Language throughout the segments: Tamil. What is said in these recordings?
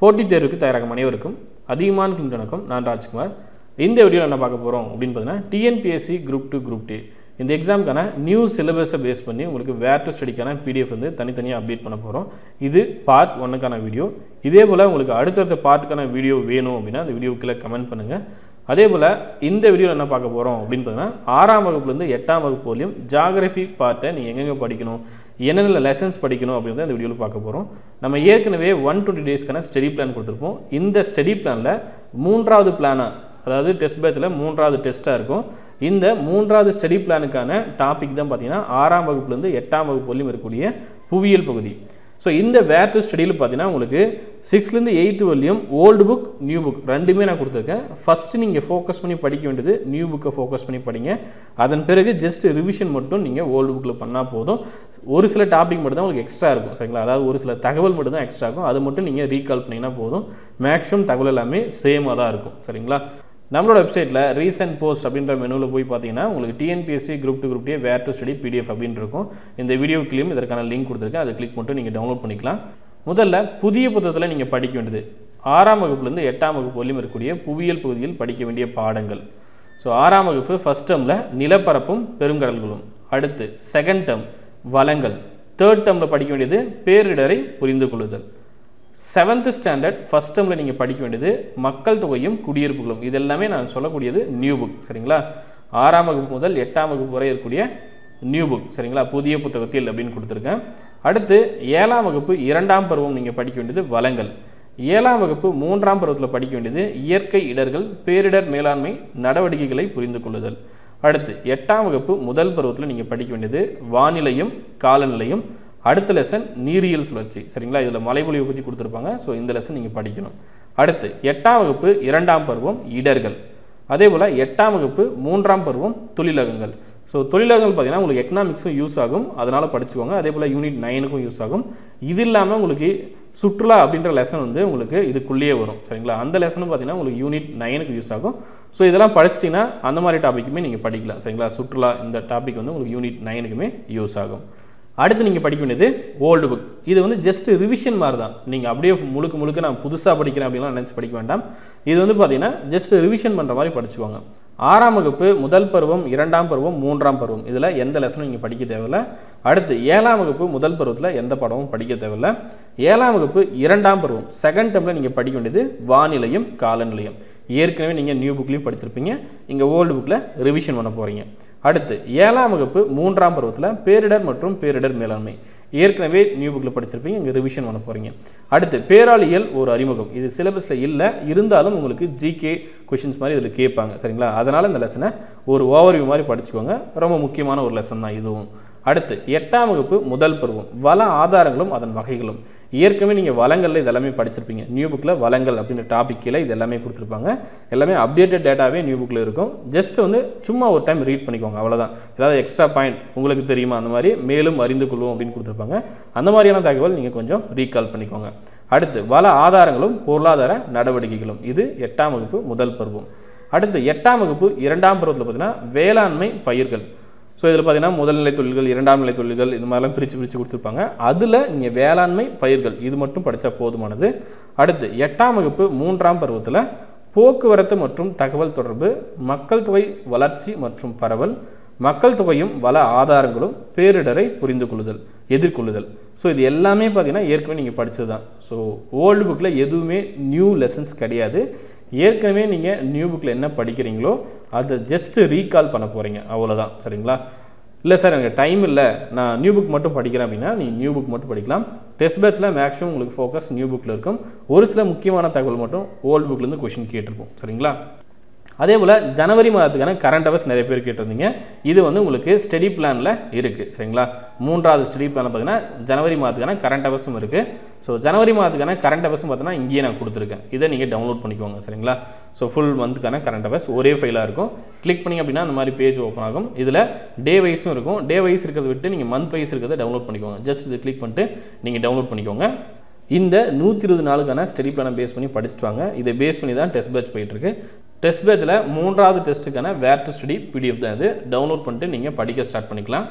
போட்டித் தேர்வுக்கு தயாராகும் அனைவருக்கும் அதிகமான கிளிக் வணக்கம் நான் ராஜ்குமார் இந்த வீடியோவில் என்ன பார்க்க போகிறோம் அப்படின்னு பார்த்தீங்கன்னா டிஎன்பிஎஸ்சி குரூப் டூ குரூப் டே இந்த எக்ஸாமுக்கான நியூ சிலபஸை பேஸ் பண்ணி உங்களுக்கு வேர் டு ஸ்டடிக்கான பிடிஎஃப் வந்து தனித்தனியாக அப்டேட் பண்ண போகிறோம் இது பார்ட் ஒன்னுக்கான வீடியோ இதே போல் உங்களுக்கு அடுத்தடுத்த பார்ட்டுக்கான வீடியோ வேணும் அப்படின்னா அந்த வீடியோக்குள்ளே கமெண்ட் பண்ணுங்கள் அதே போல் இந்த வீடியோவில் என்ன பார்க்க போகிறோம் அப்படின்னு பார்த்தீங்கன்னா ஆறாம் வகுப்புலேருந்து எட்டாம் வகுப்பு வரையும் ஜாகிரஃபி பார்ட்டை நீங்கள் எங்கெங்கே படிக்கணும் என்னென்ன லெசன்ஸ் படிக்கணும் அப்படின்றத இந்த வீடியோவில் பார்க்க போகிறோம் நம்ம ஏற்கனவே ஒன் டுவெண்ட்டி டேஸ்க்கான ஸ்டடி பிளான் கொடுத்துருப்போம் இந்த ஸ்டடி பிளானில் மூன்றாவது பிளானாக அதாவது டெஸ்ட் பேட்சில் மூன்றாவது டெஸ்ட்டாக இருக்கும் இந்த மூன்றாவது ஸ்டடி பிளானுக்கான டாபிக் தான் பார்த்தீங்கன்னா ஆறாம் வகுப்புலேருந்து எட்டாம் வகுப்பு வரையும் இருக்கக்கூடிய புவியியல் பகுதி ஸோ இந்த வேர் டு ஸ்டடியில் பார்த்தீங்கன்னா உங்களுக்கு சிக்ஸ்த்லேருந்து எயித்து வரலையும் ஓல்டு புக் நியூ புக் ரெண்டுமே நான் கொடுத்துருக்கேன் ஃபஸ்ட்டு நீங்கள் ஃபோக்கஸ் பண்ணி படிக்க வேண்டியது நியூ புக்கை ஃபோக்கஸ் பண்ணி படிங்க அதன் பிறகு ஜஸ்ட் ரிவிஷன் மட்டும் நீங்கள் ஓல்டு புக்கில் பண்ணால் போதும் ஒரு சில டாபிக் மட்டும் தான் உங்களுக்கு எக்ஸ்ட்ரா இருக்கும் சரிங்களா அதாவது ஒரு சில தகவல் மட்டும் தான் எக்ஸ்ட்ரா இருக்கும் அது மட்டும் நீங்கள் ரீகால் பண்ணிங்கன்னா போதும் மேக்ஸிமம் தகவல் எல்லாமே சேமாக தான் இருக்கும் சரிங்களா நம்மளோட வெப்சைட்டில் ரீசெண்ட் போஸ்ட் அப்படின்ற மெனுவில் போய் பார்த்தீங்கன்னா உங்களுக்கு டிஎன்பிஎஸ்சி குரூப் டூ குரூப் டே வேர் டு ஸ்டடி பிடிஎஃப் அப்படின்னு இருக்கும் இந்த வீடியோக்கிலையும் இதற்கான லிங்க் கொடுத்துருக்கேன் அதை கிளிக் பண்ணிட்டு நீங்கள் டவுன்லோட் பண்ணிக்கலாம் முதல்ல புதிய புத்தகத்தில் நீங்கள் படிக்க வேண்டியது ஆறாம் வகுப்புலேருந்து எட்டாம் வகுப்பு வரையும் இருக்கக்கூடிய புவியியல் பகுதியில் படிக்க வேண்டிய பாடங்கள் ஸோ ஆறாம் வகுப்பு ஃபஸ்ட் டேர்மில் நிலப்பரப்பும் பெருங்கடல்களும் அடுத்து செகண்ட் டேர்ம் வளங்கள் தேர்ட் டேர்மில் படிக்க வேண்டியது பேரிடரை புரிந்து கொள்ளுதல் செவன்த் ஸ்டாண்டர்ட் ஃபஸ்ட் டேர்மில் நீங்கள் படிக்க வேண்டியது மக்கள் தொகையும் குடியிருப்புகளும் இது எல்லாமே நான் சொல்லக்கூடியது நியூ புக் சரிங்களா ஆறாம் வகுப்பு முதல் எட்டாம் வகுப்பு வரை இருக்கக்கூடிய நியூ புக் சரிங்களா புதிய புத்தகத்தில் அப்படின்னு கொடுத்துருக்கேன் அடுத்து ஏழாம் வகுப்பு இரண்டாம் பருவம் நீங்கள் படிக்க வேண்டியது வளங்கள் ஏழாம் வகுப்பு மூன்றாம் பருவத்தில் படிக்க வேண்டியது இயற்கை இடர்கள் பேரிடர் மேலாண்மை நடவடிக்கைகளை புரிந்து கொள்ளுதல் அடுத்து எட்டாம் வகுப்பு முதல் பருவத்தில் நீங்கள் படிக்க வேண்டியது வானிலையும் காலநிலையும் அடுத்த லெசன் நீரியல் சுழற்சி சரிங்களா இதில் மலைப்பொழிவை பற்றி கொடுத்துருப்பாங்க ஸோ இந்த லெசன் நீங்கள் படிக்கணும் அடுத்து எட்டாம் வகுப்பு இரண்டாம் பருவம் இடர்கள் அதே போல் எட்டாம் வகுப்பு மூன்றாம் பருவம் தொழிலகங்கள் ஸோ தொழிலகங்கள் பார்த்தீங்கன்னா உங்களுக்கு எக்கனாமிக்ஸும் யூஸ் ஆகும் அதனால் படிச்சுக்கோங்க அதே போல் யூனிட் நைனுக்கும் யூஸ் ஆகும் இது இல்லாமல் உங்களுக்கு சுற்றுலா அப்படின்ற லெசன் வந்து உங்களுக்கு இதுக்குள்ளேயே வரும் சரிங்களா அந்த லெசனும் பார்த்தீங்கன்னா உங்களுக்கு யூனிட் நைனுக்கு யூஸ் ஆகும் ஸோ இதெல்லாம் படிச்சிட்டிங்கன்னா அந்த மாதிரி டாப்பிக்குமே நீங்கள் படிக்கலாம் சரிங்களா சுற்றுலா இந்த டாபிக் வந்து உங்களுக்கு யூனிட் நைனுக்குமே யூஸ் ஆகும் அடுத்து நீங்கள் படிக்க வேண்டியது ஓல்டு புக் இது வந்து ஜஸ்ட் ரிவிஷன் மாதிரி தான் நீங்கள் அப்படியே முழுக்க முழுக்க நான் புதுசாக படிக்கிறேன் அப்படின்லாம் நினச்சி படிக்க வேண்டாம் இது வந்து பார்த்தீங்கன்னா ஜஸ்ட் ரிவிஷன் பண்ணுற மாதிரி படிச்சுவாங்க ஆறாம் வகுப்பு முதல் பருவம் இரண்டாம் பருவம் மூன்றாம் பருவம் இதில் எந்த லெசனும் நீங்கள் படிக்க தேவையில்ல அடுத்து ஏழாம் வகுப்பு முதல் பருவத்தில் எந்த படமும் படிக்க தேவையில்ல ஏழாம் வகுப்பு இரண்டாம் பருவம் செகண்ட் டேர்மில் நீங்கள் படிக்க வேண்டியது வானிலையும் காலநிலையும் ஏற்கனவே நீங்கள் நியூ புக்லேயும் படிச்சிருப்பீங்க இங்கே ஓல்டு புக்கில் ரிவிஷன் பண்ண போகிறீங்க அடுத்து ஏழாம் வகுப்பு மூன்றாம் பருவத்தில் பேரிடர் மற்றும் பேரிடர் மேலாண்மை ஏற்கனவே நியூ புக்கில் படிச்சிருப்பீங்க இங்கே ரிவிஷன் பண்ண போகிறீங்க அடுத்து பேராளியல் ஒரு அறிமுகம் இது சிலபஸில் இல்லை இருந்தாலும் உங்களுக்கு ஜிகே கொஷின்ஸ் மாதிரி இதில் கேட்பாங்க சரிங்களா அதனால் இந்த லெசனை ஒரு ஓவர்வியூ மாதிரி படிச்சுக்கோங்க ரொம்ப முக்கியமான ஒரு லெசன் தான் இதுவும் அடுத்து எட்டாம் வகுப்பு முதல் பருவம் வள ஆதாரங்களும் அதன் வகைகளும் ஏற்கனவே நீங்கள் வளங்களில் இதெல்லாமே படிச்சிருப்பீங்க நியூ புக்கில் வளங்கள் அப்படின்ற டாபிக் கீழே இது எல்லாமே கொடுத்துருப்பாங்க எல்லாமே அப்டேட்டட் டேட்டாவே நியூ புக்கில் இருக்கும் ஜஸ்ட் வந்து சும்மா ஒரு டைம் ரீட் பண்ணிக்கோங்க அவ்வளோதான் ஏதாவது எக்ஸ்ட்ரா பாயிண்ட் உங்களுக்கு தெரியுமா அந்த மாதிரி மேலும் அறிந்து கொள்வோம் அப்படின்னு கொடுத்துருப்பாங்க அந்த மாதிரியான தகவல் நீங்கள் கொஞ்சம் ரீகால் பண்ணிக்கோங்க அடுத்து வள ஆதாரங்களும் பொருளாதார நடவடிக்கைகளும் இது எட்டாம் வகுப்பு முதல் பருவம் அடுத்து எட்டாம் வகுப்பு இரண்டாம் பருவத்தில் பார்த்தீங்கன்னா வேளாண்மை பயிர்கள் ஸோ இதில் பார்த்தீங்கன்னா முதல்நிலை தொழில்கள் இரண்டாம் நிலை தொழில்கள் இது மாதிரிலாம் பிரித்து பிரித்து கொடுத்துருப்பாங்க அதில் நீங்கள் வேளாண்மை பயிர்கள் இது மட்டும் படித்தா போதுமானது அடுத்து எட்டாம் வகுப்பு மூன்றாம் பருவத்தில் போக்குவரத்து மற்றும் தகவல் தொடர்பு மக்கள் தொகை வளர்ச்சி மற்றும் பரவல் மக்கள் தொகையும் வள ஆதாரங்களும் பேரிடரை புரிந்து கொள்ளுதல் எதிர்கொள்ளுதல் ஸோ இது எல்லாமே பார்த்தீங்கன்னா ஏற்கனவே நீங்கள் படித்தது தான் ஸோ ஓல்டு புக்கில் எதுவுமே நியூ லெசன்ஸ் கிடையாது ஏற்கனவே நீங்கள் நியூ புக்கில் என்ன படிக்கிறீங்களோ அதை ஜஸ்ட்டு ரீகால் பண்ண போகிறீங்க அவ்வளோதான் சரிங்களா இல்லை சார் எனக்கு டைம் இல்லை நான் நியூ புக் மட்டும் படிக்கிறேன் அப்படின்னா நீ நியூ புக் மட்டும் படிக்கலாம் டெஸ்ட் பேட்சில் மேக்ஸிமம் உங்களுக்கு ஃபோக்கஸ் நியூ புக்கில் இருக்கும் ஒரு சில முக்கியமான தகவல் மட்டும் ஓல்டு புக்லேருந்து கொஷின் கேட்டிருப்போம் சரிங்களா அதே போல் ஜனவரி மாதத்துக்கான கரண்ட் அவர்ஸ் நிறைய பேர் கேட்டிருந்தீங்க இது வந்து உங்களுக்கு ஸ்டடி பிளானில் இருக்குது சரிங்களா மூன்றாவது ஸ்டடி பிளான் பார்த்தீங்கன்னா ஜனவரி மாதத்துக்கான கரண்ட் அவர்ஸும் இருக்குது ஸோ ஜனவரி மாதத்துக்கான கரண்ட் அவர்ஸும் பார்த்தீங்கன்னா இங்கேயே நான் கொடுத்துருக்கேன் இதை நீங்கள் டவுன்லோட் பண்ணிக்கோங்க சரிங்களா ஸோ ஃபுல் மந்த்துக்கான கரண்ட் அவர்ஸ் ஒரே ஃபைலாக இருக்கும் கிளிக் பண்ணிங்க அப்படின்னா அந்த மாதிரி பேஜ் ஓப்பன் ஆகும் இதில் டே வைஸும் இருக்கும் டே வைஸ் இருக்கிறத விட்டு நீங்கள் மந்த் வைஸ் இருக்கிறத டவுன்லோட் பண்ணிக்கோங்க ஜஸ்ட் இது கிளிக் பண்ணிட்டு நீங்கள் டவுன்லோட் பண்ணிக்கோங்க இந்த நூற்றி இருபது நாளுக்கான ஸ்டடி பிளானை பேஸ் பண்ணி படிச்சுட்டு வாங்க இதை பேஸ் பண்ணி தான் டெஸ்ட் பேட்ச் போயிட்டுருக்கு டெஸ்ட் பேட்சில் மூன்றாவது டெஸ்ட்டுக்கான வேர் டு ஸ்டடி பிடிஎஃப் தான் இது டவுன்லோட் பண்ணிட்டு நீங்கள் படிக்க ஸ்டார்ட் பண்ணிக்கலாம்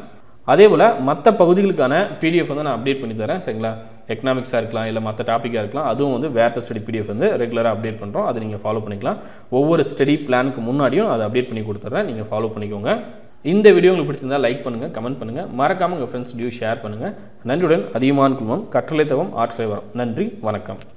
அதே போல் மற்ற பகுதிகளுக்கான பிடிஎஃப் வந்து நான் அப்டேட் பண்ணி தரேன் சரிங்களா எக்கனாமிக்ஸாக இருக்கலாம் இல்லை மற்ற டாப்பிக்காக இருக்கலாம் அதுவும் வந்து வேர் ஸ்டடி பிடிஎஃப் வந்து ரெகுலராக அப்டேட் பண்ணுறோம் அதை நீங்கள் ஃபாலோ பண்ணிக்கலாம் ஒவ்வொரு ஸ்டடி பிளானுக்கு முன்னாடியும் அதை அப்டேட் பண்ணி கொடுத்துட்றேன் நீங்கள் ஃபாலோ பண்ணிக்கோங்க இந்த வீடியோ உங்களுக்கு பிடிச்சிருந்தா லைக் பண்ணுங்கள் கமெண்ட் பண்ணுங்கள் மறக்காமல் உங்கள் ஃப்ரெண்ட்ஸ் வீடியோ ஷேர் பண்ணுங்கள் நன்றியுடன் அதிகமான குழுமம் கற்றலை தவம் ஆற்றலை வரும் நன்றி வணக்கம்